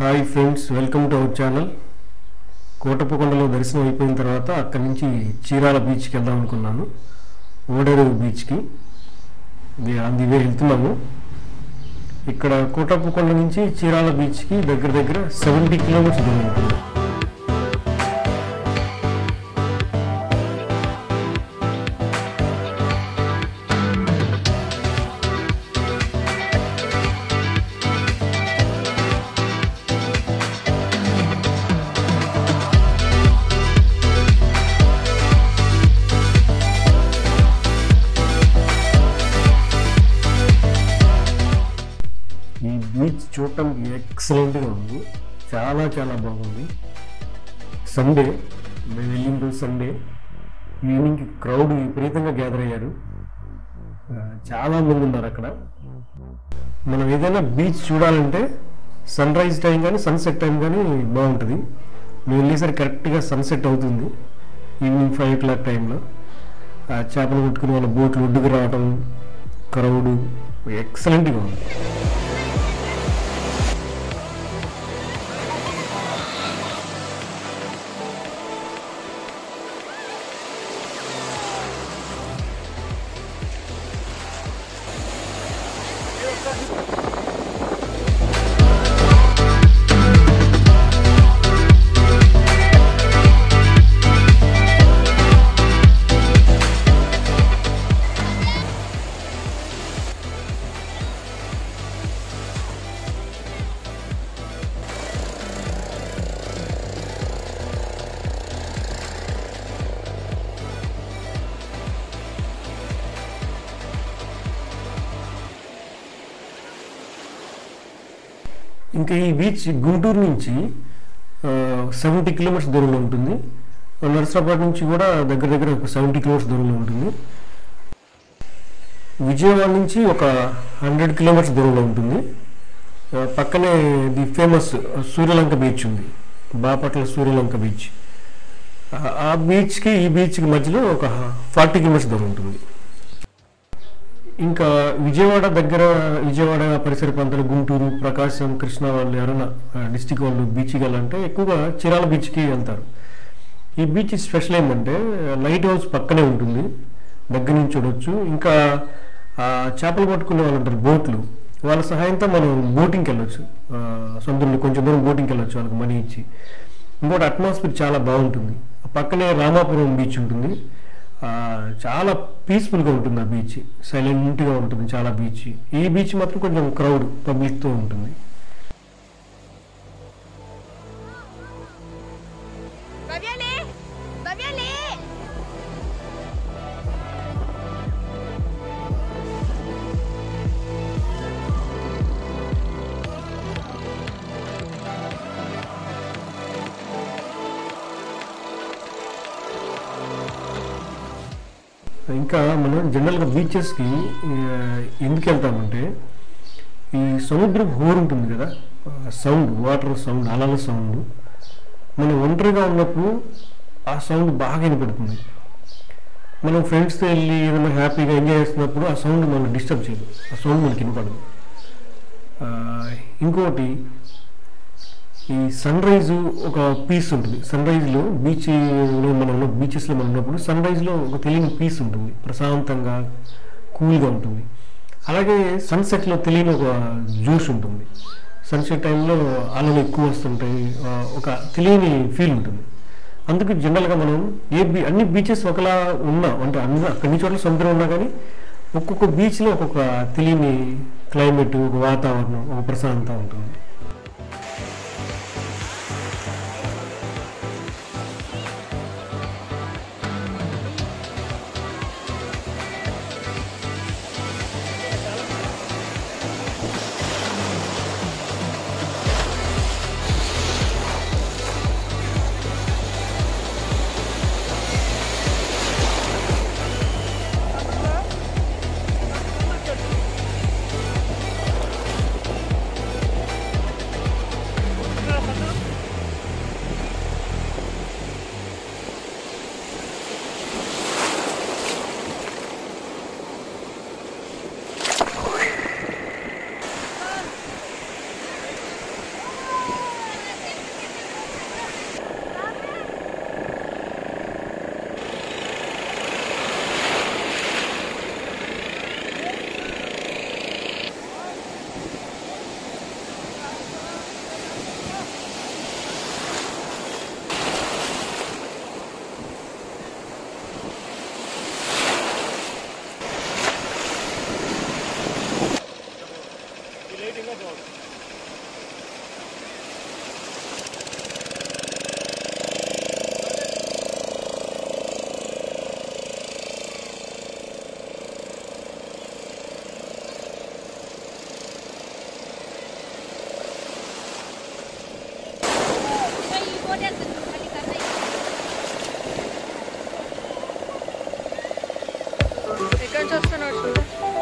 hi friends welcome to our channel కోటప్పకొండలో దర్శనం అయిపోయిన తర్వాత అక్కడి నుంచి చీరాల బీచ్కి వెళ్దాం అనుకున్నాను ఓడేరు బీచ్కి ఇది అంది వే వెళ్తున్నాము ఇక్కడ కోటప్పకొండ నుంచి చీరాల బీచ్కి దగ్గర దగ్గర సెవెంటీ కిలోమీటర్స్ దూరం ఉంటుంది ఈ బీచ్ చూడటానికి ఎక్సలెంట్గా ఉంది చాలా చాలా బాగుంది సండే మేము వెళ్ళిన రోజు సండే ఈవినింగ్కి క్రౌడ్ విపరీతంగా గ్యాదర్ అయ్యారు ఆ, చాలా మంది ఉన్నారు అక్కడ మనం ఏదైనా బీచ్ చూడాలంటే సన్ రైజ్ టైం కానీ సన్సెట్ టైం కానీ బాగుంటుంది మేము వెళ్ళేసరికి కరెక్ట్గా సన్సెట్ అవుతుంది ఈవినింగ్ ఫైవ్ ఓ క్లాక్ టైంలో ఆ చేపలు పట్టుకుని వాళ్ళ బోట్లు ఒడ్డుకు రావడం క్రౌడ్ ఎక్సలెంట్గా ఉంది ఇంకా ఈ బీచ్ గుంటూరు నుంచి సెవెంటీ కిలోమీటర్స్ దూరంలో ఉంటుంది నర్సాబాద్ నుంచి కూడా దగ్గర దగ్గర ఒక సెవెంటీ కిలోమీటర్స్ దూరంలో ఉంటుంది విజయవాడ నుంచి ఒక హండ్రెడ్ కిలోమీటర్స్ దూరంలో ఉంటుంది ఆ, పక్కనే ది ఫేమస్ సూర్యలంక బీచ్ ఉంది బాపట్ల సూర్యలంక బీచ్ ఆ- ఆ బీచ్కి ఈ బీచ్కి మధ్యలో ఒక ఫార్టీ కిలోమీటర్స్ దూరం ఉంటుంది ఇంకా విజయవాడ దగ్గర విజయవాడ పరిసర ప్రాంతాలు గుంటూరు ప్రకాశం కృష్ణా వాళ్ళు ఎవరైనా డిస్టిక్ వాళ్ళు బీచ్కి వెళ్ళాలంటే ఎక్కువగా చిరాల బీచ్కి వెళ్తారు ఈ బీచ్ స్పెషల్ ఏంటంటే లైట్ హౌస్ పక్కనే ఉంటుంది దగ్గర నుంచి చూడొచ్చు ఇంకా ఆ, చేపలు పట్టుకునే వాళ్ళు ఉంటారు బోట్లు వాళ్ళ సహాయంతో మనం బోటింగ్కి వెళ్ళొచ్చు ఆ, సముద్రంలో కొంచెం దూరం బోటింగ్కి వెళ్ళొచ్చు వాళ్ళకి మనీ ఇచ్చి ఇంకోటి అట్మాస్ఫియర్ చాలా బాగుంటుంది పక్కనే రామాపురం బీచ్ ఉంటుంది ఆ, చాలా పీస్ఫుల్గా ఉంటుంది ఆ బీచ్ సైలెంట్గా ఉంటుంది చాలా బీచ్ ఈ బీచ్ మాత్రం కొంచెం క్రౌడ్ పబ్లిక్తో ఉంటుంది Va violer Va violer ఇంకా మనం జనరల్గా బీచెస్కి ఎందుకు వెళ్తామంటే ఈ సముద్రం హోర్ ఉంటుంది కదా సౌండ్ వాటర్ సౌండ్ అలల సౌండ్ మనం ఒంటరిగా ఉన్నప్పుడు ఆ సౌండ్ బాగా వినపడుతుంది మనం ఫ్రెండ్స్తో వెళ్ళి ఏదైనా హ్యాపీగా ఎంజాయ్ చేస్తున్నప్పుడు ఆ సౌండ్ మనం డిస్టర్బ్ చేయదు ఆ సౌండ్ మనకి వినపడదు ఆ, ఇంకోటి ఈ సన్ రైజ్ ఒక పీస్ ఉంటుంది సన్ రైజ్లో బీచ్లో మనం ఉన్న బీచెస్లో మనం ఉన్నప్పుడు సన్ రైజ్లో ఒక తెలియని పీస్ ఉంటుంది ప్రశాంతంగా కూల్గా ఉంటుంది అలాగే సన్సెట్లో తెలియని ఒక జ్యూస్ ఉంటుంది సన్సెట్ టైంలో అలలు ఎక్కువ వస్తుంటాయి ఆ, ఒక తెలియని ఫీల్ ఉంటుంది అందుకు జనరల్గా మనం ఏ బీ అన్ని బీచెస్ ఒకలా ఉన్నా అంటే అన్ని అన్ని చోట్ల సముద్రం ఉన్నా కానీ ఒక్కొక్క బీచ్లో ఒక్కొక్క తెలియని క్లైమేట్ ఒక వాతావరణం ఒక ప్రశాంతత ఉంటుంది ఈ హోటల్ మళ్ళీ కర్రీ ఎక్కడి నుంచి వస్తున్నాడు చూడు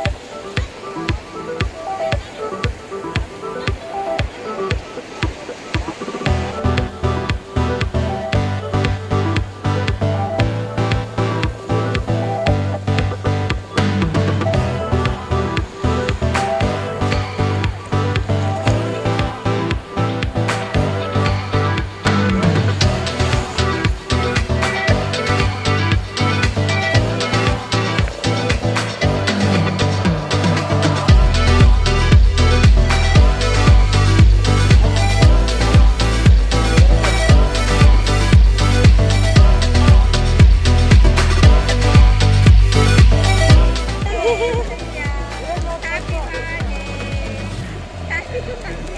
happy birthday happy birthday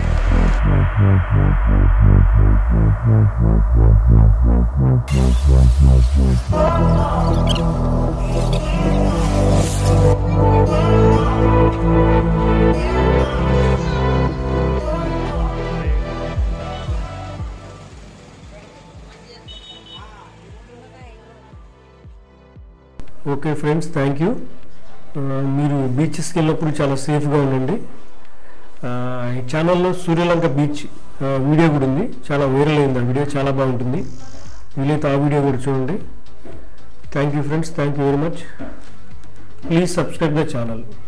okay friends thank you మీరు బీచెస్కి వెళ్ళినప్పుడు చాలా సేఫ్గా ఉండండి ఆ, ఈ ఛానల్లో సూర్యలంక బీచ్ ఆ, వీడియో కూడా ఉంది చాలా వైరల్ అయింది ఆ వీడియో చాలా బాగుంటుంది వీలైతే ఆ వీడియో కూడా చూడండి thank you friends thank you very much please subscribe the channel